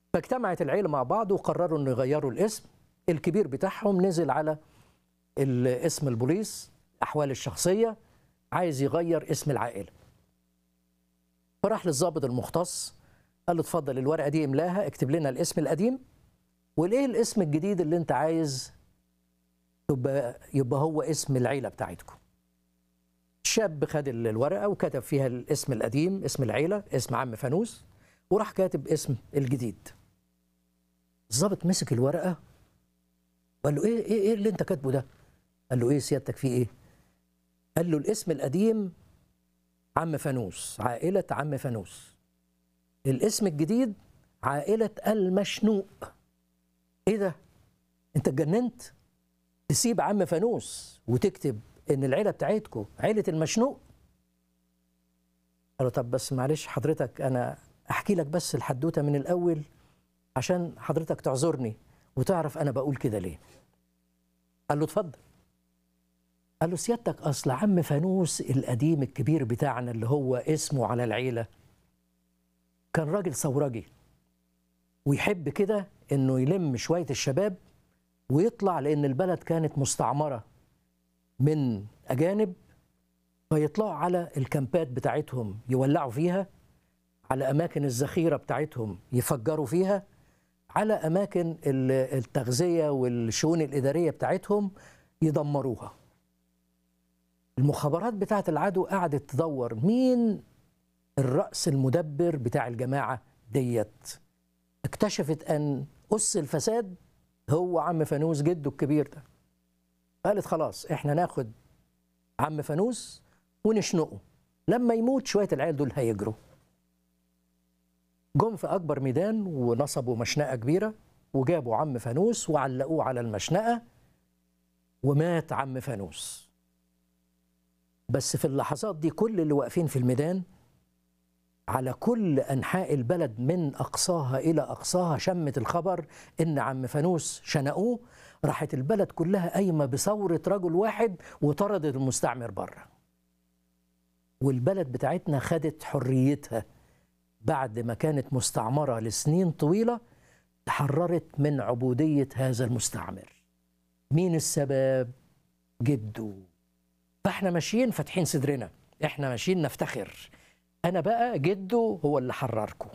فاجتمعت العيلة مع بعض وقرروا انه يغيروا الاسم الكبير بتاعهم نزل على ال- اسم البوليس احوال الشخصية عايز يغير اسم العائلة فراح للضابط المختص قال له اتفضل الورقة دي املاها اكتب لنا الاسم القديم والايه الاسم الجديد اللي انت عايز يبقى يبقى هو اسم العيلة بتاعتكم الشاب خد ال- الورقة وكتب فيها الاسم القديم اسم العيلة اسم عم فانوس وراح كاتب اسم الجديد الضابط مسك الورقة وقال له ايه ايه ايه اللي انت كاتبه ده؟ قال له ايه سيادتك فيه ايه؟ قال له الاسم القديم عم فانوس عائلة عم فانوس الاسم الجديد عائلة المشنوق ايه ده؟ انت اتجننت؟ تسيب عم فانوس وتكتب ان العيلة بتاعتكم عيلة المشنوق؟ قال له طب بس معلش حضرتك انا احكي لك بس الحدوته من الاول عشان حضرتك تعذرني وتعرف انا بقول كده ليه قال له اتفضل قال له سيادتك اصل عم فانوس القديم الكبير بتاعنا اللي هو اسمه على العيله كان راجل ثورجي ويحب كده انه يلم شويه الشباب ويطلع لان البلد كانت مستعمره من اجانب فيطلعوا على الكامبات بتاعتهم يولعوا فيها على اماكن الذخيره بتاعتهم يفجروا فيها على اماكن ال- التغذيه والشؤون الاداريه بتاعتهم يدمروها المخابرات بتاعت العدو قعدت تدور مين الراس المدبر بتاع الجماعه ديت اكتشفت ان اس الفساد هو عم فانوس جده الكبير ده قالت خلاص احنا ناخد عم فانوس ونشنقه لما يموت شويه العيال دول هيجروا جم في اكبر ميدان ونصبوا مشنقه كبيره وجابوا عم فانوس وعلقوه على المشنقه ومات عم فانوس بس في اللحظات دي كل اللي واقفين في الميدان على كل انحاء البلد من اقصاها الى اقصاها شمت الخبر ان عم فانوس شنقوه راحت البلد كلها قايمه بثوره رجل واحد وطردت المستعمر بره والبلد بتاعتنا خدت حريتها بعد ما كانت مستعمره لسنين طويله تحررت من عبوديه هذا المستعمر مين السبب جده فاحنا ماشيين فاتحين صدرنا احنا ماشيين نفتخر انا بقى جده هو اللي حرركم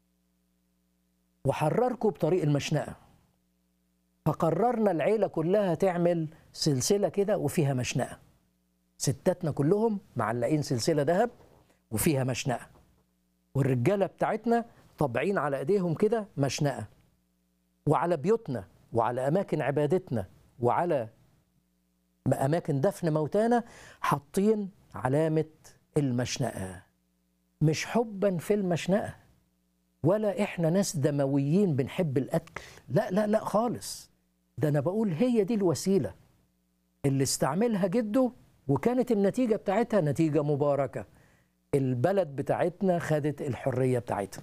وحرركم بطريق المشنقه فقررنا العيله كلها تعمل سلسله كده وفيها مشنقه ستاتنا كلهم معلقين سلسله ذهب وفيها مشنقه والرجاله بتاعتنا طابعين على ايديهم كده مشنقه وعلى بيوتنا وعلى اماكن عبادتنا وعلى اماكن دفن موتانا حاطين علامه المشنقه مش حبا في المشنقه ولا احنا ناس دمويين بنحب القتل لا لا لا خالص ده انا بقول هي دي الوسيله اللي استعملها جده وكانت النتيجه بتاعتها نتيجه مباركه البلد بتاعتنا خدت الحريه بتاعتها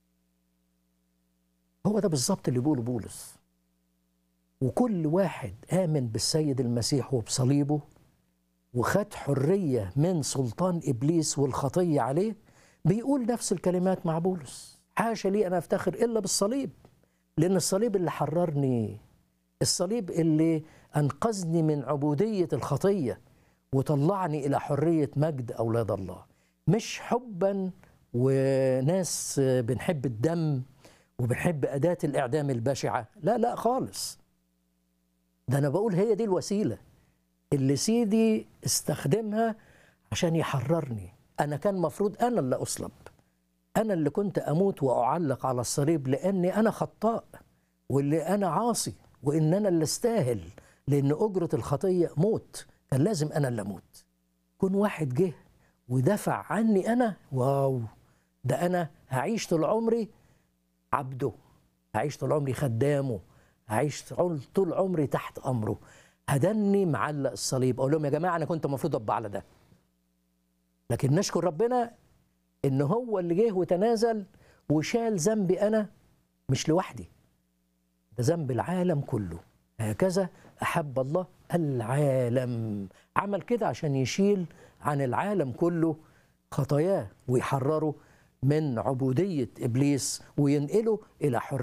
هو ده بالظبط اللي بيقوله بولس وكل واحد آمن بالسيد المسيح وبصليبه وخد حرية من سلطان إبليس والخطية عليه بيقول نفس الكلمات مع بولس حاشا لي أنا أفتخر إلا بالصليب لأن الصليب اللي حررني الصليب اللي أنقذني من عبودية الخطية وطلعني إلى حرية مجد أولاد الله مش حبا وناس بنحب الدم وبنحب أداة الإعدام البشعة لا لا خالص ده أنا بقول هي دي الوسيلة اللي سيدي استخدمها عشان يحررني أنا كان مفروض أنا اللي أصلب أنا اللي كنت أموت وأعلق على الصليب لأني أنا خطاء واللي أنا عاصي وإن أنا اللي استاهل لأن أجرة الخطية موت كان لازم أنا اللي أموت كون واحد جه ودفع عني أنا واو ده أنا هعيش طول عمري عبده هعيش طول عمري خدامه هعيش طول عمري تحت امره هدني معلق الصليب اقول لهم يا جماعه انا كنت المفروض ابقى على ده لكن نشكر ربنا ان هو اللي جه وتنازل وشال ذنبي انا مش لوحدي ده ذنب العالم كله هكذا احب الله العالم عمل كده عشان يشيل عن العالم كله خطاياه ويحرره من عبوديه ابليس وينقله الى حريه